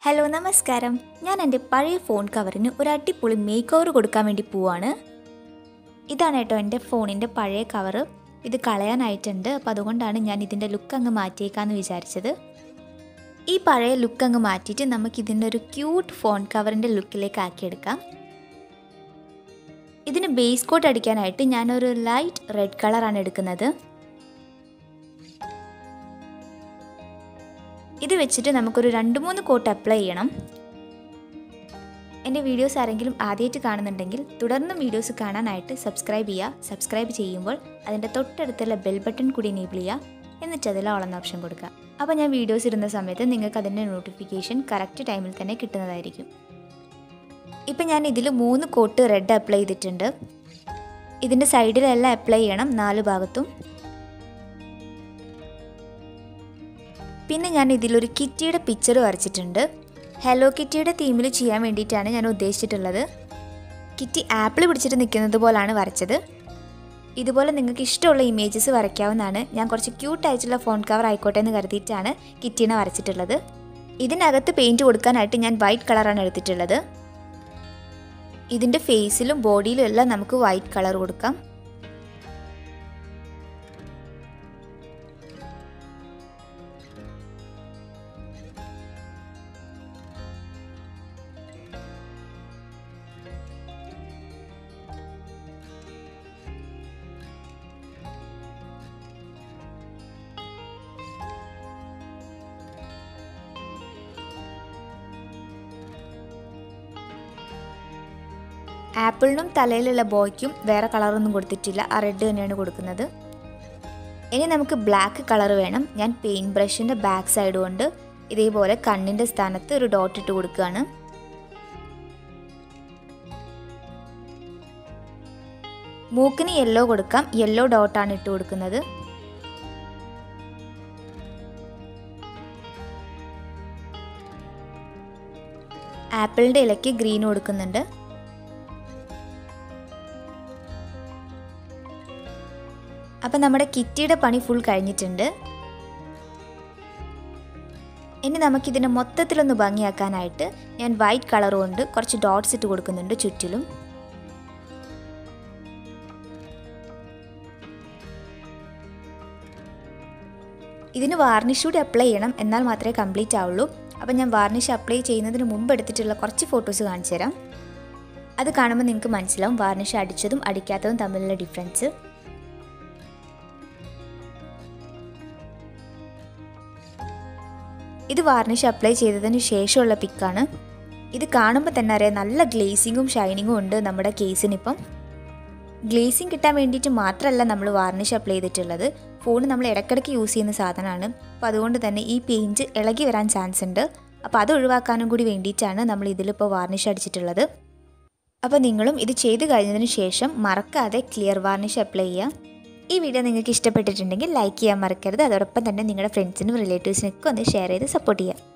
hello നമസ്കാരം ഞാൻ എൻ്റെ പഴയ ഫോൺ കവറിന് ഒരു അടിപൊളി മേക്ക് ഓവർ കൊടുക്കാൻ വേണ്ടി പോവാണ് ഇതാണ് കേട്ടോ എൻ്റെ ഫോണിൻ്റെ പഴയ കവറ് ഇത് കളയാനായിട്ടുണ്ട് അപ്പോൾ അതുകൊണ്ടാണ് ഞാൻ ഇതിൻ്റെ ലുക്ക് അങ്ങ് മാറ്റിയേക്കാന്ന് വിചാരിച്ചത് ഈ പഴയ ലുക്ക് അങ്ങ് മാറ്റിയിട്ട് നമുക്ക് ഇതിൻ്റെ ഒരു ക്യൂട്ട് ഫോൺ കവറിൻ്റെ ലുക്കിലേക്ക് ആക്കിയെടുക്കാം ഇതിന് ബേസ് കോട്ട് അടിക്കാനായിട്ട് ഞാനൊരു ലൈറ്റ് റെഡ് കളറാണ് എടുക്കുന്നത് ഇത് വെച്ചിട്ട് നമുക്കൊരു രണ്ട് മൂന്ന് കോട്ട് അപ്ലൈ ചെയ്യണം എൻ്റെ വീഡിയോസ് ആരെങ്കിലും ആദ്യമായിട്ട് കാണുന്നുണ്ടെങ്കിൽ തുടർന്നും വീഡിയോസ് കാണാനായിട്ട് സബ്സ്ക്രൈബ് ചെയ്യുക സബ്സ്ക്രൈബ് ചെയ്യുമ്പോൾ അതിൻ്റെ തൊട്ടടുത്തുള്ള ബെൽ ബട്ടൺ കൂടി എനേബിൾ ചെയ്യുക എന്നിട്ട് അതിൽ ഓളെന്ന ഓപ്ഷൻ കൊടുക്കുക അപ്പോൾ ഞാൻ വീഡിയോസ് ഇടുന്ന സമയത്ത് നിങ്ങൾക്ക് അതിൻ്റെ നോട്ടിഫിക്കേഷൻ കറക്റ്റ് ടൈമിൽ തന്നെ കിട്ടുന്നതായിരിക്കും ഇപ്പം ഞാൻ ഇതിൽ മൂന്ന് കോട്ട് റെഡ് അപ്ലൈ ചെയ്തിട്ടുണ്ട് ഇതിൻ്റെ സൈഡിലെല്ലാം അപ്ലൈ ചെയ്യണം നാല് ഭാഗത്തും പിന്നെ ഞാൻ ഇതിലൊരു കിറ്റിയുടെ പിക്ചർ വരച്ചിട്ടുണ്ട് ഹലോ കിറ്റിയുടെ തീമിൽ ചെയ്യാൻ വേണ്ടിയിട്ടാണ് ഞാൻ ഉദ്ദേശിച്ചിട്ടുള്ളത് കിറ്റി ആപ്പിൾ പിടിച്ചിട്ട് നിൽക്കുന്നത് പോലാണ് വരച്ചത് ഇതുപോലെ നിങ്ങൾക്ക് ഇഷ്ടമുള്ള ഇമേജസ് വരയ്ക്കാവുന്നതാണ് ഞാൻ കുറച്ച് ക്യൂട്ടായിട്ടുള്ള ഫോൺ കവർ ആയിക്കോട്ടെ എന്ന് കരുതിയിട്ടാണ് കിറ്റീനെ വരച്ചിട്ടുള്ളത് ഇതിനകത്ത് പെയിൻറ്റ് കൊടുക്കാനായിട്ട് ഞാൻ വൈറ്റ് കളറാണ് എടുത്തിട്ടുള്ളത് ഇതിൻ്റെ ഫേസിലും ബോഡിയിലും എല്ലാം നമുക്ക് വൈറ്റ് കളർ കൊടുക്കാം ആപ്പിളിനും തലയിലുള്ള ബോയ്ക്കും വേറെ കളറൊന്നും കൊടുത്തിട്ടില്ല ആ റെഡ് തന്നെയാണ് കൊടുക്കുന്നത് ഇനി നമുക്ക് ബ്ലാക്ക് കളർ വേണം ഞാൻ പെയിൻറ് ബ്രഷിൻ്റെ ബാക്ക് സൈഡ് കൊണ്ട് ഇതേപോലെ കണ്ണിൻ്റെ സ്ഥാനത്ത് ഒരു ഡോട്ട് ഇട്ട് കൊടുക്കുകയാണ് മൂക്കിന് യെല്ലോ കൊടുക്കാം യെല്ലോ ഡോട്ടാണ് ഇട്ട് കൊടുക്കുന്നത് ആപ്പിളിൻ്റെ ഇലയ്ക്ക് ഗ്രീൻ കൊടുക്കുന്നുണ്ട് അപ്പം നമ്മുടെ കിറ്റിയുടെ പണി ഫുൾ കഴിഞ്ഞിട്ടുണ്ട് ഇനി നമുക്കിതിനെ മൊത്തത്തിലൊന്ന് ഭംഗിയാക്കാനായിട്ട് ഞാൻ വൈറ്റ് കളർ കൊണ്ട് കുറച്ച് ഡോട്ട്സ് ഇട്ട് കൊടുക്കുന്നുണ്ട് ചുറ്റിലും ഇതിന് വാർണിഷ് കൂടി അപ്ലൈ ചെയ്യണം എന്നാൽ മാത്രമേ കംപ്ലീറ്റ് ആവുള്ളൂ അപ്പം ഞാൻ വാർണിഷ് അപ്ലൈ ചെയ്യുന്നതിന് മുമ്പ് എടുത്തിട്ടുള്ള കുറച്ച് ഫോട്ടോസ് കാണിച്ചു തരാം അത് കാണുമ്പോൾ നിങ്ങൾക്ക് മനസ്സിലാവും വാർണിഷ് അടിച്ചതും അടിക്കാത്തതും തമ്മിലുള്ള ഡിഫറൻസ് ഇത് വാർണിഷ് അപ്ലൈ ചെയ്തതിന് ശേഷമുള്ള പിക്കാണ് ഇത് കാണുമ്പോൾ തന്നെ അറിയാം നല്ല ഗ്ലേസിങ്ങും ഷൈനിങ്ങും ഉണ്ട് നമ്മുടെ കേസിനിപ്പം ഗ്ലേസിങ് കിട്ടാൻ വേണ്ടിയിട്ട് മാത്രമല്ല നമ്മൾ വാർണിഷ് അപ്ലൈ ചെയ്തിട്ടുള്ളത് ഫോൺ നമ്മൾ ഇടയ്ക്കിടയ്ക്ക് യൂസ് ചെയ്യുന്ന സാധനമാണ് അപ്പോൾ അതുകൊണ്ട് തന്നെ ഈ പെയിൻറ്റ് ഇളകി വരാൻ ചാൻസ് ഉണ്ട് അപ്പോൾ അത് ഒഴിവാക്കാനും കൂടി വേണ്ടിയിട്ടാണ് നമ്മൾ ഇതിലിപ്പോൾ വാർണിഷ് അടിച്ചിട്ടുള്ളത് അപ്പോൾ നിങ്ങളും ഇത് ചെയ്ത് കഴിഞ്ഞതിന് ശേഷം മറക്കാതെ ക്ലിയർ വാർണിഷ് അപ്ലൈ ചെയ്യുക ഈ വീഡിയോ നിങ്ങൾക്ക് ഇഷ്ടപ്പെട്ടിട്ടുണ്ടെങ്കിൽ ലൈക്ക് ചെയ്യാൻ മറക്കരുത് അതോടൊപ്പം തന്നെ നിങ്ങളുടെ ഫ്രണ്ട്സിനും റിലേറ്റീവ്സിനൊക്കെ ഒന്ന് ഷെയർ ചെയ്ത് സപ്പോർട്ട് ചെയ്യുക